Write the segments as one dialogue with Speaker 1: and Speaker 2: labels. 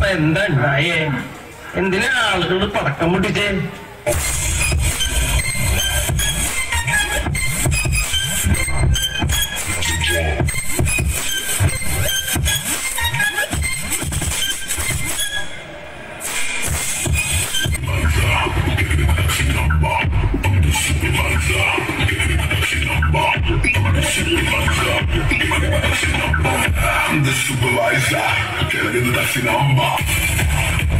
Speaker 1: ഇവിടെ എന്താ ഉണ്ടായേ എന്തിനാ ആളുകൾ പടക്കം പൊട്ടിച്ചേ
Speaker 2: The supervisor, killing in the Nazi number.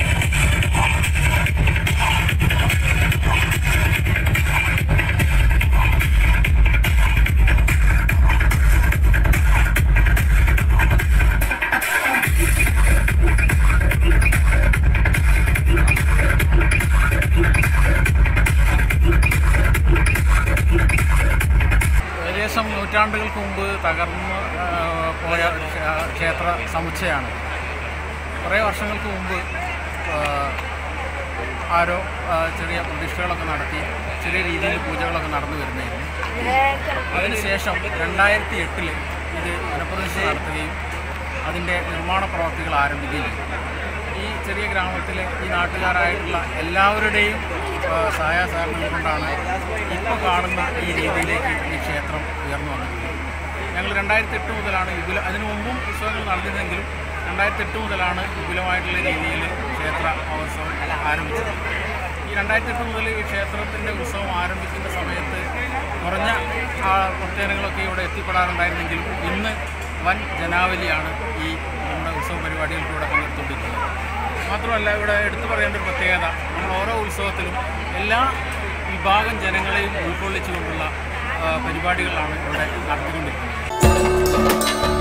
Speaker 3: ഏകദേശം നൂറ്റാണ്ടുകൾക്ക് മുമ്പ് തകർന്നു ആ, പോയ ഒരു ക്ഷേ- ക്ഷേത്ര സമുച്ചയമാണ് കുറേ വർഷങ്ങൾക്ക് മുമ്പ് ആ, ആരോ ആ, ചെറിയ പ്രതിഷ്ഠകളൊക്കെ നടത്തി ചെറിയ രീതിയിൽ പൂജകളൊക്കെ നടന്നു വരുന്നതായിരുന്നു അതിനുശേഷം രണ്ടായിരത്തി എട്ടിൽ ഇത് പുനഃപ്രതിഷ്ഠ നടത്തുകയും അതിൻ്റെ നിർമ്മാണ പ്രവർത്തികൾ ആരംഭിക്കുകയും ചെയ്തു. ഈ ചെറിയ ഗ്രാമത്തിലെ ഈ നാട്ടുകാരായിട്ടുള്ള എല്ലാവരുടെയും ആ, സഹായ സഹകരണം കൊണ്ടാണ് ഇപ്പോൾ കാണുന്ന ഈ രീതിയിലേക്ക് ഈ ക്ഷേത്രം ഉയർന്നു വന്നിട്ടുള്ളത് ഞങ്ങൾ രണ്ടായിരത്തി എട്ട് മുതലാണ് വിപുല അതിനു മുമ്പും ഉത്സവങ്ങൾ നടന്നിരുന്നെങ്കിലും രണ്ടായിരത്തി എട്ട് മുതലാണ് വിപുലമായിട്ടുള്ള രീതിയിൽ ക്ഷേത്ര മഹോത്സവം ആരംഭിച്ചത് ഈ രണ്ടായിരത്തി എട്ട് മുതൽ ഈ ക്ഷേത്രത്തിൻ്റെ ഉത്സവം ആരംഭിക്കുന്ന സമയത്ത് കുറഞ്ഞ ആ ഭക്തജനങ്ങളൊക്കെ ഇവിടെ എത്തിപ്പെടാറുണ്ടായിരുന്നെങ്കിലും ഇന്ന് വൻ ജനാവലിയാണ് ഈ നമ്മുടെ ഉത്സവ പരിപാടികൾക്കൂടെ പങ്കെടുത്തുകൊണ്ടിരിക്കുന്നത് മാത്രമല്ല ഇവിടെ എടുത്തു പറയേണ്ട ഒരു പ്രത്യേകത നമ്മൾ ഓരോ ഉത്സവത്തിലും എല്ലാ വിഭാഗം ജനങ്ങളെയും ഉൾക്കൊള്ളിച്ചുകൊണ്ടുള്ള ആ, പരിപാടികളാണ് ഇവിടെ നടത്തിക്കൊണ്ടിരിക്കുന്നത്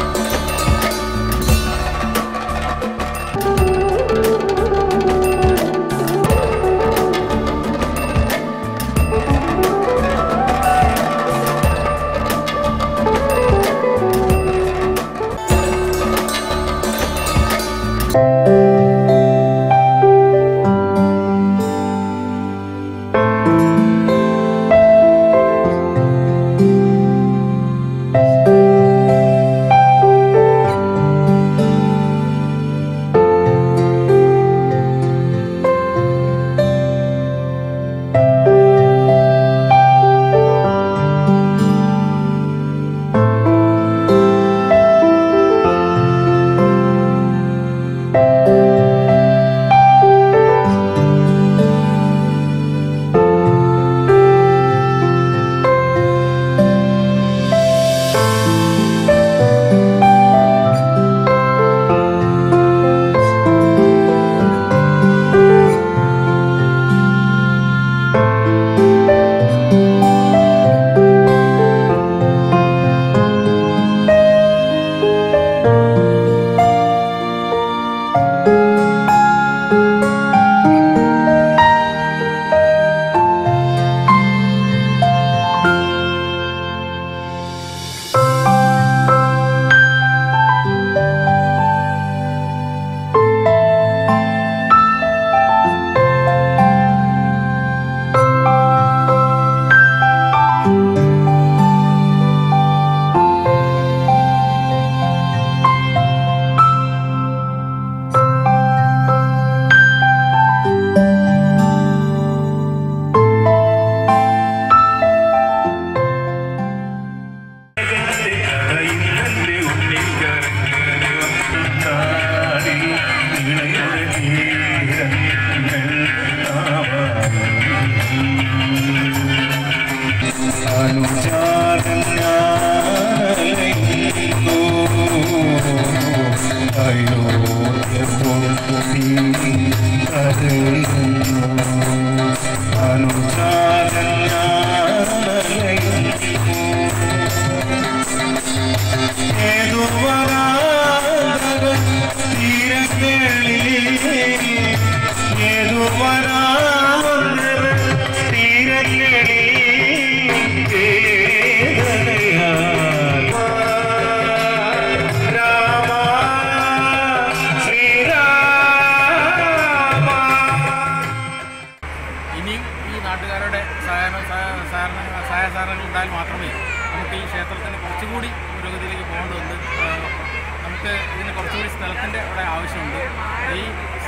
Speaker 3: ഇനിയും ഈ നാട്ടുകാരുടെ സഹകരണ സഹ- സഹകരണ സഹായ സഹകരണങ്ങൾ ഉണ്ടായാൽ മാത്രമേ നമുക്ക് ഈ ക്ഷേത്രത്തിന് കുറച്ചുകൂടി പുരോഗതിയിലേക്ക് പോകേണ്ടതുണ്ട് ആ, നമുക്ക് ഇതിന് കുറച്ചുകൂടി സ്ഥലത്തിൻ്റെ അവിടെ ആവശ്യമുണ്ട് ഈ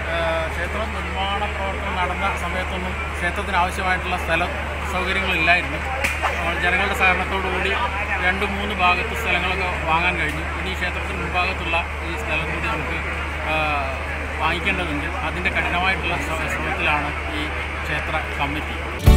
Speaker 3: ഏഹ്, ക്ഷേത്ര നിർമ്മാണ പ്രവർത്തനം നടന്ന സമയത്തൊന്നും ക്ഷേത്രത്തിന് ആവശ്യമായിട്ടുള്ള സ്ഥല സൗകര്യങ്ങളില്ലായിരുന്നു അപ്പോൾ ജനങ്ങളുടെ സഹകരണത്തോടുകൂടി രണ്ട് മൂന്ന് ഭാഗത്ത് സ്ഥലങ്ങളൊക്കെ വാങ്ങാൻ കഴിഞ്ഞു ഇനി ക്ഷേത്രത്തിന് മുൻഭാഗത്തുള്ള ഈ സ്ഥലം കൂടി നമുക്ക് ഏഹ്, വാങ്ങിക്കേണ്ടതുണ്ട് അതിൻ്റെ കഠിനമായിട്ടുള്ള ശ്രമ- ശ്രമത്തിലാണ് ഈ ക്ഷേത്ര കമ്മിറ്റി